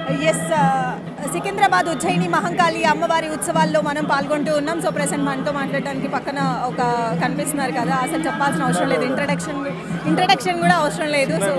Yes Secunderabad Ujjaini Mahankali అమ్మవారి ఉత్సవాల్లో మనం పాల్గొంటూ ఉన్నాం సో ప్రెసెంట్ మనతో మాట్లాడడానికి పక్కన ఒక కనిపిస్తున్నారు కదా అసలు చెప్పాల్సిన అవసరం లేదు ఇంట్రడక్షన్ ఇంట్రడక్షన్ కూడా అవసరం లేదు సో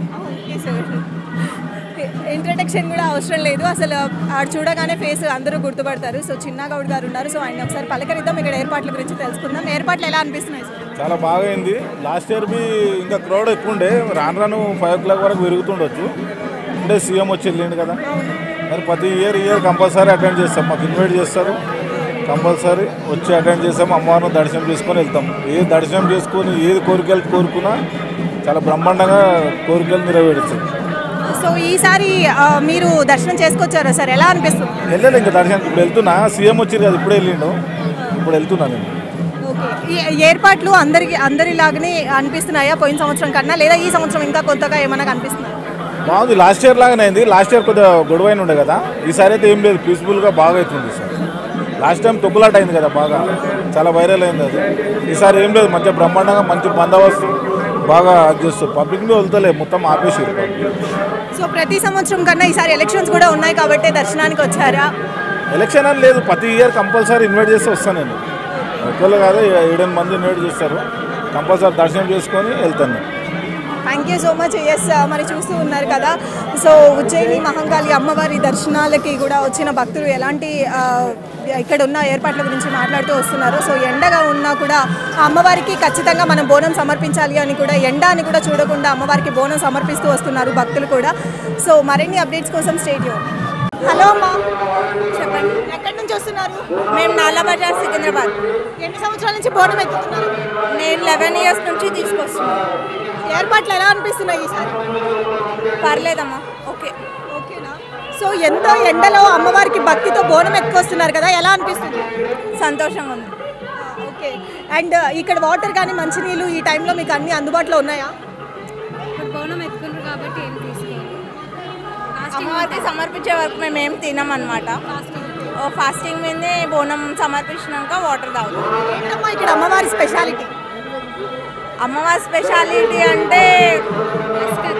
ఇంట్రడక్షన్ కూడా అవసరం లేదు అసలు ఆడు చూడగానే ఫేస్ అందరూ గుర్తుపడతారు సో చిన్న గౌడ్ గారు ఉన్నారు సో ఆయన ఒకసారి పలకరిద్దాం ఇక్కడ ఏర్పాట్ల గురించి తెలుసుకుందాం ఏర్పాట్లు ఎలా అనిపిస్తున్నాయి సార్ చాలా బాగా అయింది లాస్ట్ ఇయర్ బి ఇంకా క్రౌడ్ ఎక్కువ ఉండే రాను రాను ఫైవ్ ఓ క్లాక్ వరకు పెరుగుతుండొచ్చు ఇప్పుడే సీఎం వచ్చి వెళ్ళిండు కదా మరి ప్రతి ఇయర్ ఇయర్ కంపల్సరీ అటెండ్ చేస్తాం మాకు ఇన్వైట్ చేస్తారు కంపల్సరీ వచ్చి అటెండ్ చేస్తాం అమ్మవారిని దర్శనం చేసుకొని వెళ్తాం ఏ దర్శనం చేసుకొని ఏది కోరికలు కోరుకున్నా చాలా బ్రహ్మాండంగా కోరికలు నెరవేరుస్తాయి సో ఈసారి ఆ, మీరు దర్శనం చేసుకొచ్చారా సార్ ఎలా అనిపిస్తుంది వెళ్ళలేదు ఇంకా దర్శనానికి ఇప్పుడు వెళ్తున్నా సీఎం వచ్చింది కదా ఇప్పుడే వెళ్ళిండు ఇప్పుడు వెళ్తున్నా నేను ఓకే ఈ ఏర్పాట్లు అందరికి అందరిలాగానే అనిపిస్తున్నాయా పోయిన సంవత్సరం కన్నా లేదా ఈ సంవత్సరం ఇంకా కొత్తగా ఏమైనా కనిపిస్తున్నాయా బాగుంది లాస్ట్ ఇయర్ లాగానే అయింది లాస్ట్ ఇయర్ కొద్దిగా గొడవ అయిన ఉండే కదా ఈసారి అయితే ఏం లేదు పీస్ఫుల్గా బాగా అవుతుంది సార్ లాస్ట్ టైం తొక్కులాట అయింది కదా బాగా చాలా వైరల్ అయింది అది ఈసారి ఏం లేదు మంచిగా బ్రహ్మాండంగా మంచి బందోబస్తు బాగా అది చేస్తారు పబ్లిక్ మీద వెళ్తలే మొత్తం ఆపేసారు సో ప్రతి సంవత్సరం కన్నా ఈసారి ఎలక్షన్స్ కూడా ఉన్నాయి కాబట్టి దర్శనానికి వచ్చారా ఎలక్షన్ అని లేదు ప్రతి ఇయర్ కంపల్సరీ ఇన్వైట్ చేస్తే వస్తాను నేను ఒక్కళ్ళు కాదు ఏడెనిమిది మంది ఇన్వైట్ చేస్తారు కంపల్సరీ దర్శనం చేసుకొని వెళ్తాను నేను thank you so much yes మరి చూస్తూ ఉన్నారు కదా సో ఉజ్జయిని మహంకాళి అమ్మవారి దర్శనాలకి కూడా వచ్చిన భక్తులు ఎలాంటి ఆ, ఇక్కడ ఉన్న ఏర్పాట్ల గురించి మాట్లాడుతూ వస్తున్నారు సో ఎండగా ఉన్నా కూడా ఆ అమ్మవారికి ఖచ్చితంగా మనం బోనం సమర్పించాలి అని కూడా ఎండ అని కూడా చూడకుండా అమ్మవారికి బోనం సమర్పిస్తూ వస్తున్నారు భక్తులు కూడా సో మరిన్ని అప్డేట్స్ కోసం స్టేట్ హలో అమ్మా చెప్పండి ఎక్కడి నుంచి వస్తున్నారు మేము నాలా బజార్ సికింద్రాబాద్ ఎన్ని సంవత్సరాల నుంచి బోనం ఎత్తుతున్నారు నేను లెవెన్ ఇయర్స్ నుంచి తీసుకొస్తున్నాను ఏర్పాట్లు ఎలా అనిపిస్తున్నాయి ఈసారి పర్లేదమ్మా ఓకే ఓకేనా సో ఎంతో ఎండలో అమ్మవారికి భక్తితో బోనం ఎత్తుకొస్తున్నారు కదా ఎలా అనిపిస్తుంది సంతోషంగా ఉంది ఓకే అండ్ ఇక్కడ వాటర్ కానీ మంచినీళ్ళు ఈ టైంలో మీకు అన్ని అందుబాటులో ఉన్నాయా ఇప్పుడు బోనం ఎత్తుకున్నారు కాబట్టి ఏం తీసుకోవాలి అమ్మవారికి సమర్పించే వరకు మేము ఏం తినం అనమాట ఫాస్టింగ్ మీదే బోనం సమర్పించినాక వాటర్ తాగుతాం ఏంటమ్మా ఇక్కడ అమ్మవారి స్పెషాలిటీ అమ్మవారి స్పెషాలిటీ అంటే భాస్కర్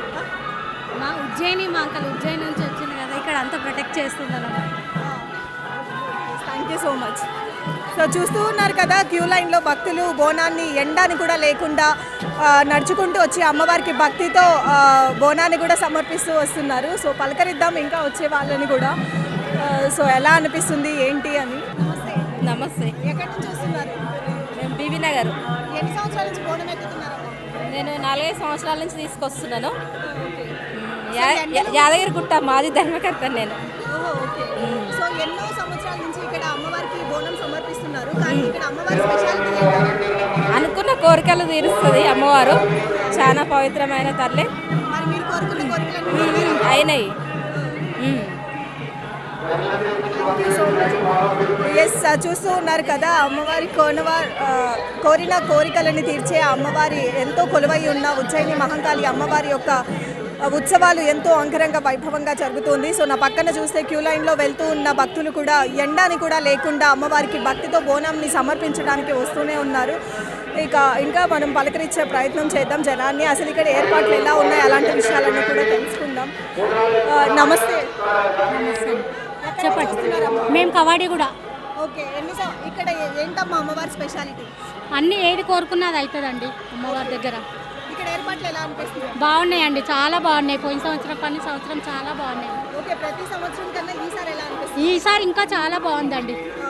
మా ఉజ్జయిని మా అంకల్ ఉజ్జయిని నుంచి వచ్చింది కదా ఇక్కడ అంతా ప్రొటెక్ట్ చేస్తుంది అన్నమాట thank you so much so చూస్తూ ఉన్నారు కదా క్యూ లైన్లో భక్తులు బోనాన్ని ఎండాని కూడా లేకుండా ఆ, నడుచుకుంటూ వచ్చి అమ్మవారికి భక్తితో ఆ, బోనాన్ని కూడా సమర్పిస్తూ వస్తున్నారు సో పలకరిద్దాం ఇంకా వచ్చే వాళ్ళని కూడా ఆ, సో ఎలా అనిపిస్తుంది ఏంటి అని నమస్తే నమస్తే ఎక్కడి నుంచి వస్తున్నారు మేము బీబీ నగర్ ఎన్ని సంవత్సరాల నుంచి బోనం ఎత్తుతున్నారు నేను నాలుగైదు సంవత్సరాల నుంచి తీసుకొస్తున్నాను యా- యా- యాదగిరి గుట్ట మాది ధర్మకర్త నేను ఓకే సో ఎన్నో సంవత్సరాల నుంచి ఇక్కడ అమ్మవారికి బోనం సమర్పిస్తున్నారు కానీ ఇక్కడ అమ్మవారి స్పెషాలిటీ ఏంటి అనుకున్న కోరికలు తీరుస్తుంది అమ్మవారు చాలా పవిత్రమైన తల్లి మరి మీరు కోరుకున్న కోరికలన్నీ అయినాయి ఉమ్. ఎస్ చూస్తూ ఉన్నారు కదా అమ్మవారి కోనవార్ ఆ, కోరిన కోరికలను తీర్చే ఆ అమ్మవారి ఎంతో కొలువై ఉన్న ఉజ్జయిని మహంకాళి అమ్మవారి యొక్క ఆ, ఉత్సవాలు ఎంతో అంగరంగ వైభవంగా జరుగుతుంది సో నా పక్కన చూస్తే క్యూ లైన్లో వెళ్తూ ఉన్న భక్తులు కూడా ఎండాని కూడా లేకుండా అమ్మవారికి భక్తితో బోనంని సమర్పించడానికి వస్తూనే ఉన్నారు ఇక ఇంకా మనం పలకరించే ప్రయత్నం చేద్దాం జనాన్ని అసలు ఇక్కడ ఏర్పాట్లు ఎలా ఉన్నాయి అలాంటి విషయాలన్నీ కూడా తెలుసుకుందాం ఆ, నమస్తే చెప్పండి మేము కవాడి కూడా ఓకే ఎన్ని సం- ఇక్కడ ఏ- ఏంటమ్మా అమ్మవారి స్పెషాలిటీ అన్ని ఏది కోరుకున్నది అవుతుందండి అమ్మవారి దగ్గర ఇక్కడ ఏర్పాట్లు ఎలా అనిపిస్తుంది బాగున్నాయండి చాలా బాగున్నాయి పోయిన సంవత్సరం పని సంవత్సరం చాలా బాగున్నాయి ఓకే ప్రతి సంవత్సరం కన్నా ఈసారి ఎలా అనిపిస్తుంది ఈసారి ఇంకా చాలా బాగుందండి